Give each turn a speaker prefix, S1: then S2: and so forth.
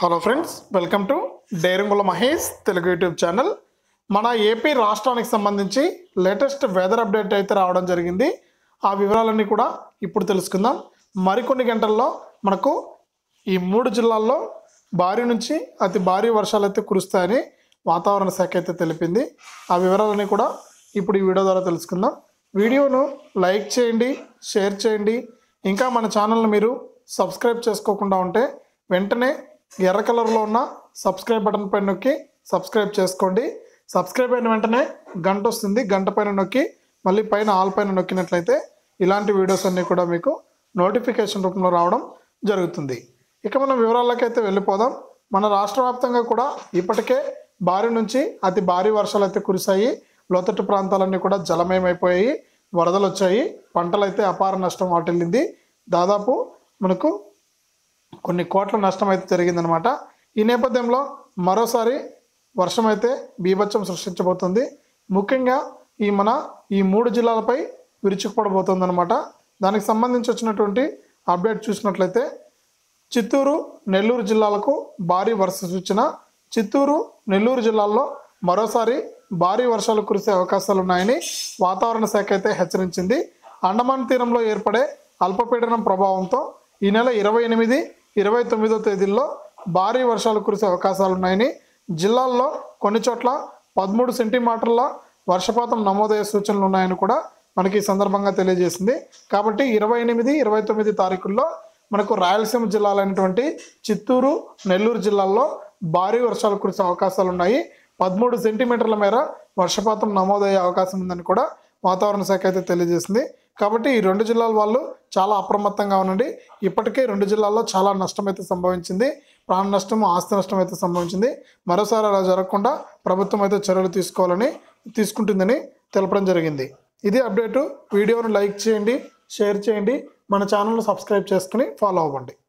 S1: hello friends welcome to డైరింగుల Mahesh Telugu YouTube channel మన AP రాష్ట్రానికి సంబంధించి లేటెస్ట్ వెదర్ అప్డేట్ అయితే రావడం జరిగింది ఆ వివరాలన్నీ కూడా ఇప్పుడు తెలుసుకుందాం మరికొన్ని గంటల్లో మనకు ఈ మూడు జిల్లాల్లో భారీ నుంచి అతి భారీ వర్షాలు అయితే కురుస్తాయని వాతావరణ శాఖ అయితే తెలిపింది ఆ వివరాలన్నీ కూడా ఇప్పుడు ఈ వీడియో ద్వారా తెలుసుకుందాం వీడియోను లైక్ చేయండి షేర్ చేయండి ఇంకా మన ఛానల్ని మీరు సబ్స్క్రైబ్ చేసుకోకుండా ఉంటే వెంటనే ఎర్ర కలర్లో ఉన్న సబ్స్క్రైబ్ బటన్ పైన నొక్కి సబ్స్క్రైబ్ చేసుకోండి సబ్స్క్రైబ్ అయిన వెంటనే గంట వస్తుంది గంట పైన నొక్కి మళ్ళీ పైన ఆల్ పైన నొక్కినట్లయితే ఇలాంటి వీడియోస్ అన్నీ కూడా మీకు నోటిఫికేషన్ రూపంలో రావడం జరుగుతుంది ఇక మనం వివరాలకైతే వెళ్ళిపోదాం మన రాష్ట్ర వ్యాప్తంగా కూడా ఇప్పటికే భారీ నుంచి అతి భారీ వర్షాలు అయితే కురిశాయి లోతట్టు ప్రాంతాలన్నీ కూడా జలమయమైపోయాయి వరదలు వచ్చాయి పంటలు అయితే అపార నష్టం వాటిల్లింది దాదాపు మనకు కొన్ని కోట్ల నష్టం అయితే జరిగిందనమాట ఈ నేపథ్యంలో మరోసారి వర్షం అయితే బీభత్సం సృష్టించబోతుంది ముఖ్యంగా ఈ మన ఈ మూడు జిల్లాలపై విరుచుకుపడబోతుందన్నమాట దానికి సంబంధించి వచ్చినటువంటి అప్డేట్ చూసినట్లయితే చిత్తూరు నెల్లూరు జిల్లాలకు భారీ వర్ష సూచన చిత్తూరు నెల్లూరు జిల్లాల్లో మరోసారి భారీ వర్షాలు కురిసే అవకాశాలు ఉన్నాయని వాతావరణ శాఖ అయితే హెచ్చరించింది అండమాన్ తీరంలో ఏర్పడే అల్పపీడనం ప్రభావంతో ఈ నెల ఇరవై ఎనిమిది ఇరవై తొమ్మిదో తేదీల్లో భారీ వర్షాలు కురిసే అవకాశాలు ఉన్నాయని జిల్లాల్లో కొన్ని చోట్ల పదమూడు సెంటీమీటర్ల వర్షపాతం నమోదయ్యే సూచనలు ఉన్నాయని కూడా మనకి ఈ సందర్భంగా తెలియజేసింది కాబట్టి ఇరవై ఎనిమిది ఇరవై తొమ్మిది తారీఖుల్లో మనకు రాయలసీమ జిల్లాలైనటువంటి చిత్తూరు నెల్లూరు జిల్లాల్లో భారీ వర్షాలు కురిసే అవకాశాలు ఉన్నాయి పదమూడు సెంటీమీటర్ల మేర వర్షపాతం నమోదయ్యే అవకాశం ఉందని కూడా వాతావరణ శాఖ అయితే తెలియజేసింది కాబట్టి ఈ రెండు జిల్లాల వాళ్ళు చాలా అప్రమత్తంగా ఉండండి ఇప్పటికే రెండు జిల్లాల్లో చాలా నష్టం అయితే సంభవించింది ప్రాణ నష్టం ఆస్తి నష్టం అయితే సంభవించింది మరోసారి అలా జరగకుండా ప్రభుత్వం అయితే చర్యలు తీసుకోవాలని తీసుకుంటుందని తెలపడం జరిగింది ఇది అప్డేటు వీడియోను లైక్ చేయండి షేర్ చేయండి మన ఛానల్ను సబ్స్క్రైబ్ చేసుకుని ఫాలో అవ్వండి